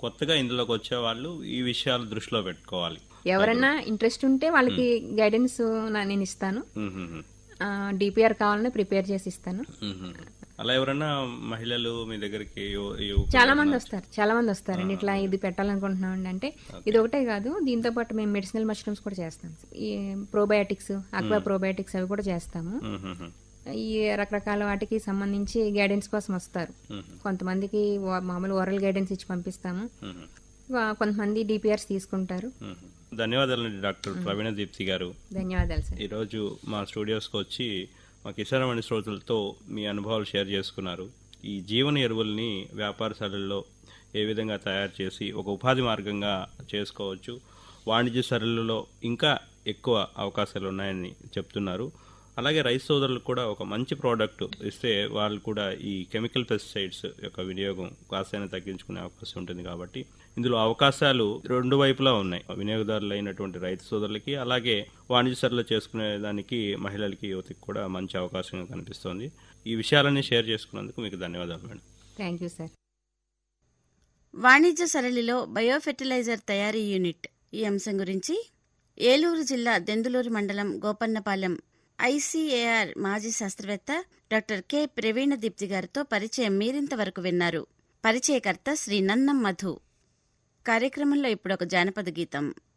కొత్తగా ఇందులోకి వచ్చే వాళ్ళు ఈ విషయాలు దృష్టిలో పెట్టుకోవాలి ఎవరైనా ఇంట్రెస్ట్ ఉంటే వాళ్ళకి గైడెన్స్ నా- నేను ఇస్తాను మ్మ్. డిపిఆర్ కావాలని ప్రిపేర్ చేసి ఇస్తాను మ్మ్. అలా ఎవరైనా మహిళలు మీ దగ్గరికి యు- యువకులు చాలా మంది వస్తారు చాలా మంది వస్తారండి ఇట్లా ఇది పెట్టాలనుకుంటున్నామండి అంటే ఇది ఒకటే కాదు దీంతో పాటు మేము మెడిసినల్ మష్రూమ్స్ కూడా చేస్తాం ఈ ప్రోబయాటిక్స్ అక్వా ప్రోబయాటిక్స్ అవి కూడా చేస్తాము మ్మ్. ఈ రకరకాల వాటికి సంబంధించి గైడెన్స్ కోసం వస్తారు కొంతమందికి వా- మామూలు ఓరల్ గైడెన్స్ ఇచ్చి పంపిస్తాము మ్మ్. వా- కొంతమంది డిపిఆర్స్ తీసుకుంటారు మ్మ్. ధన్యవాదాలండి డాక్టర్ ప్రవీణ దీప్తి గారు ధన్యవాదాలు సార్ ఈరోజు మా స్టూడియోస్కి వచ్చి మా కిసానవాణి శ్రోతలతో మీ అనుభవాలు షేర్ చేసుకున్నారు ఈ జీవన ఎరువుల్ని వ్యాపారశాలల్లో ఏ విధంగా తయారు చేసి ఒక ఉపాధి మార్గంగా చేసుకోవచ్చు వాణిజ్య సరళిలో ఇంకా ఎక్కువ అవకాశాలు ఉన్నాయని చెప్తున్నారు అలాగే రైతు సోదరులకు కూడా ఒక మంచి ప్రోడక్ట్ ఇస్తే వాళ్ళు కూడా ఈ కెమికల్ పెస్టిసైడ్స్ యొక్క వినియోగం కాస్తైనా తగ్గించుకునే అవకాశం ఉంటుంది కాబట్టి ఇందులో అవకాశాలు రెండు వైపులా ఉన్నాయి వినియోగదారులు అయినటువంటి రైతు సోదరులకి అలాగే వాణిజ్య సరళ చేసుకునే దానికి మహిళలకి యువతకి కూడా మంచి అవకాశంగా కనిపిస్తోంది ఈ విషయాలన్నీ షేర్ చేసుకున్నందుకు మీకు ధన్యవాదాలు మేడం థ్యాంక్ యూ సార్ వాణిజ్య సరళిలో బయోఫెర్టిలైజర్ తయారీ యూనిట్ ఈ అంశం గురించి ఏలూరు జిల్లా దెందులూరు మండలం గోపన్నపాలెం ఐసీఏఆర్ మాజీ శాస్త్రవేత్త డాక్టర్ కె ప్రవీణ దీప్తి గారితో పరిచయం మీరింతవరకు విన్నారు పరిచయకర్త శ్రీ నన్నం మధు కార్యక్రమంలో ఇప్పుడు ఒక జానపద గీతం